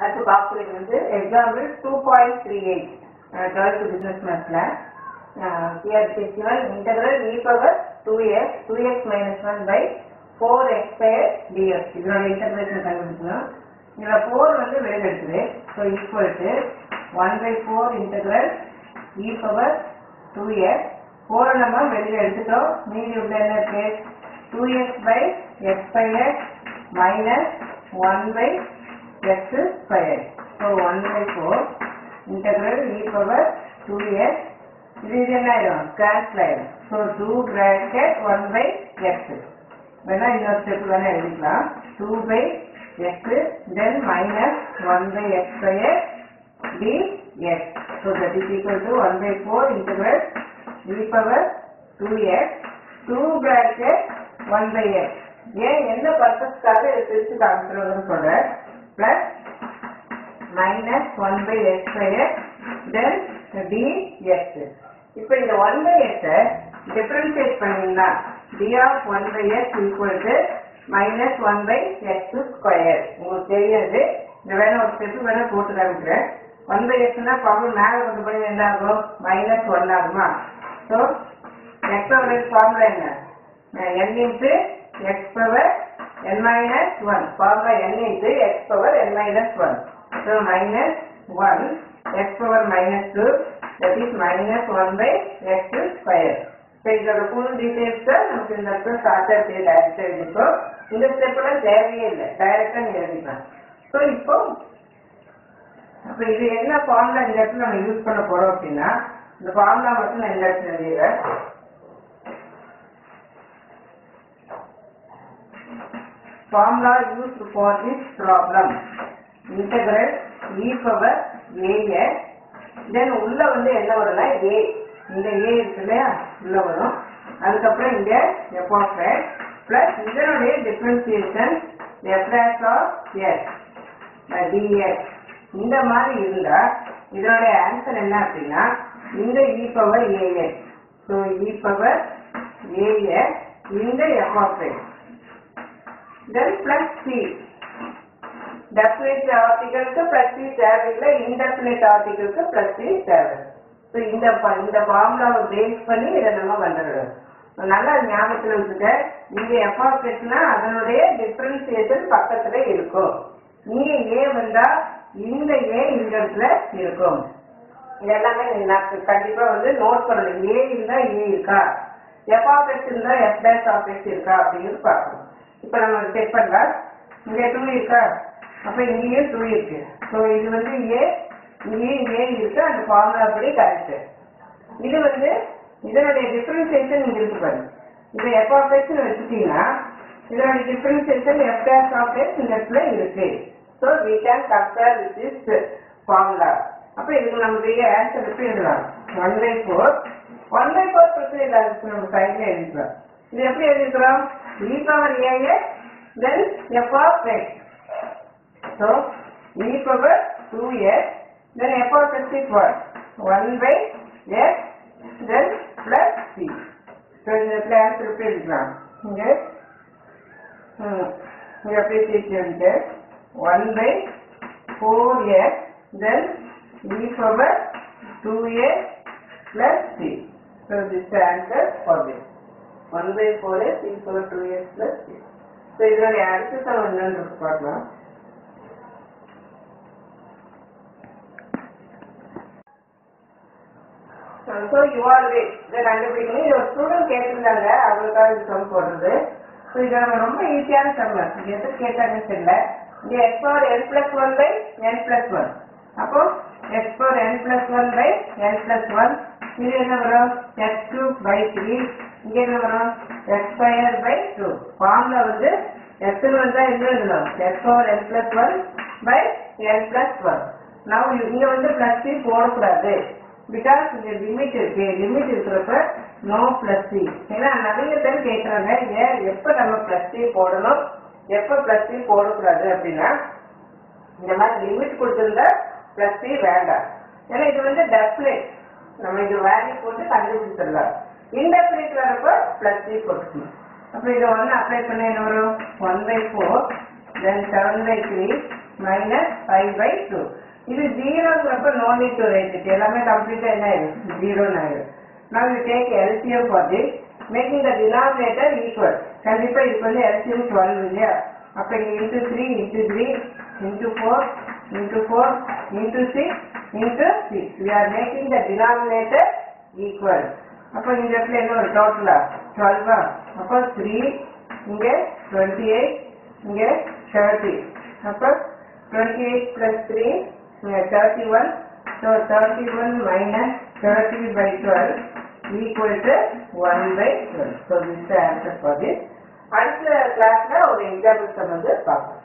அடுத்து பார்க்குறது வந்து example two point three eight twelfth business மேத்ஸில் here given integral e power two x two x minus one by four x square dx இதோட integration கண்டுபிடிக்கணும் இதில் four வந்து வெளியில் எடுக்குது so equal to one by four integral e power two x ஃபோரை நம்ம வெளியில் எடுத்துட்டோம் மீதி உள்ள என்ன இருக்கு two x by x by x minus one by x square so one by four integral e power two x இது இது என்ன ஆயிடும் கேன்சல் ஆயிடும் so two bracket one by x வேணா இன்னொரு ஸ்டெப் வேணா எழுதிக்கலாம் two by x then minus one by x square d x so that is equal to one by four integral e power two x two bracket one by x ஏன் என்ன பர்பஸ்க்காக இதை பிரித்து காமிக்கிறோம்னு சொல்றேன் plus minus one by x square then d x இப்போ இந்த one by எக்ஸை டிஃபரன்ஷியேட் பண்ணீங்கன்னா d of one by x equal to minus one by x square உங்களுக்கு தெரியாது இந்த வேணா ஒரு ஸ்டெப் வேணா போட்டு காமிக்கிறேன் ஒன் பை எக்ஸ்னா ப்ராப்ளம் மேலே கொண்டு போய் என்ன ஆகும் மைனஸ் ஒன் ஆகுமா ஸோ எக்ஸ் பவர் ஃபார்முலா என்ன n into x power n minus one formula n into x power n minus one so minus one x power minus two that is minus one by x square so இதோட full details தான் நமக்கு இந்த இடத்துல ஷார்ட்டாக செய்ய டைரக்டாக எழுதிப்போம் இந்த ஸ்டெப்லாம் தேவையே இல்லை டைரக்டாக நீ எழுதிக்கலாம் ஸோ இப்போ அப்போ இது என்ன ஃபார்முலா இந்த இடத்துல நம்ம யூஸ் பண்ண போறோம் அப்படின்னா இந்த ஃபார்முலா மட்டும் நான் இந்த இடத்துல எழுதிடுறேன் formula used for this problem integral e power ax then உள்ள வந்து என்ன வரும்னா a இந்த a இருக்கு இல்லையா உள்ள வரும் அதுக்கப்புறம் இங்க f of x plus இதனுடைய differentiation f dash of x uh, dx இந்த மாதிரி இருந்தா இதனுடைய ஆன்சர் என்ன அப்படின்னா இந்த e power ax so e power ax இந்த f of x then plus c definite ஆர்டிகளுக்கு plus c தேவையில்லை indefinite ஆர்டிகளுக்கு plus c தேவை ஸோ இந்த ப- இந்த ஃபார்முலாவை பேஸ் பண்ணி இதை நம்ம வந்துடுறோம் நல்லா ஞாபகத்தில் வச்சுக்க இங்க எஃப் ஆஃப் எக்ஸ்னா அதனுடைய டிஃபரன்சியேஷன் பக்கத்துல இருக்கும் இங்க ஏ வந்தா இந்த ஏ இந்த இடத்துல இருக்கும் இது எல்லாமே நான் கண்டிப்பா வந்து நோட் பண்ணணும் ஏ இருந்தா ஏ இருக்கா எஃப் ஆஃப் எக்ஸ் இருந்தா எஃப் டேஷ் ஆஃப் எக்ஸ் இருக்கா அப்படின்னு பார்க்கணும் இப்போ நம்ம செக் பண்ணலாம் இங்க டூ இருக்கா அப்ப இங்கேயும் டூ இருக்கு ஸோ இது வந்து ஏ இங்கேயும் ஏ இருக்கு அந்த ஃபார்முலா படி கரெக்ட் இது வந்து இதனுடைய டிஃபரன்சியேஷன் இங்க இருக்கு பாருங்க இது எஃப் ஆஃப் எக்ஸ்னு வச்சுட்டீங்கன்னா இதனுடைய differentiation f dash of x இந்த இடத்துல இருக்கு so we can compare with this formula அப்ப இதுக்கு நம்மளுடைய ஆன்சர் எப்படி எழுதலாம் one by four one by four பிரச்சனை இல்லை அதுக்கு நம்ம சைட்ல எழுதிக்கலாம் இது எப்படி எழுதிக்கிறோம் e power a x then f of x so e power two x then f of x is what one by x then plus c so இந்த இடத்துல ஆன்சர் எப்படி எழுதிக்கலாம் இங்கே ம் இங்கே எப்படி சீட்டு வந்து one by four x then e power two x plus c so this answer for this one by four x e power two x plus c so இதனுடைய அடுத்த சம் என்னன்னு பார்க்கலாம் ஸோ யுவால்வே இதை கண்டுபிடிக்கணும் இது ஒரு ஸ்டூடெண்ட் கேட்டிருந்தாங்க அவங்களுக்காக இது சம் போடுறது ஸோ இதை நம்ம ரொம்ப ஈஸியான சம் இது எது கேட்டாங்கன்னு தெரியல இங்கே x power n plus one by n plus one அப்போ x power n plus one by n plus one இது என்ன வரும் எக்ஸ் டூ பை த்ரீ இங்க என்ன வரும் எக்ஸ் ஸ்கொயர் பை டூ ஃபார்ம்ல வந்து எக்ஸ் வந்தா என்ன எழுதணும் x power n plus one by n plus one நான் இங்க வந்து பிளஸ் சி போடக்கூடாது பிகாஸ் இங்க லிமிட் இருக்கு லிமிட் இருக்கிறப்ப நோ பிளஸ் சி ஏன்னா நிறைய பேர் கேட்கறாங்க ஏன் எப்ப நம்ம பிளஸ் சி போடணும் எப்ப பிளஸ் சி போடக்கூடாது அப்படின்னா இந்த மாதிரி லிமிட் கொடுத்திருந்தா பிளஸ் சி வேண்டாம் ஏன்னா இது வந்து டெஃபினட் நம்ம இது வேல்யூ போட்டு கண்டுபிடிச்சிடலாம் இன்டெஃபினிட் வரப்போ பிளஸ் சி போட்டுக்கணும் அப்போ இதை ஒன்று அப்ளை பண்ண என்ன வரும் one by four then seven by three minus five by two இது ஜீரோங்கிறப்ப no need to write it எல்லாமே கம்ப்ளீட்டா என்ன ஆயிடும் ஜீரோன்னு ஆயிடும் now you take LCM for this making the denominator equal கண்டிப்பா இதுக்கு வந்து LCM 12 இல்லையா அப்ப இங்க into three into three into four into four into six into six we are making the denominator equal அப்ப இந்த இடத்துல என்ன ஒரு டோட்டலா டுவெல்வா அப்போ த்ரீ இங்க டுவெண்ட்டி எயிட் இங்க தேர்ட்டி அப்போ டுவெண்ட்டி எயிட் பிளஸ் த்ரீ இங்க thirty one so thirty one minus thirty by twelve equal to one by twelve so this answer for this அடுத்த கிளாஸ்ல ஒரு எக்ஸாம்பிள் வந்து பார்ப்போம்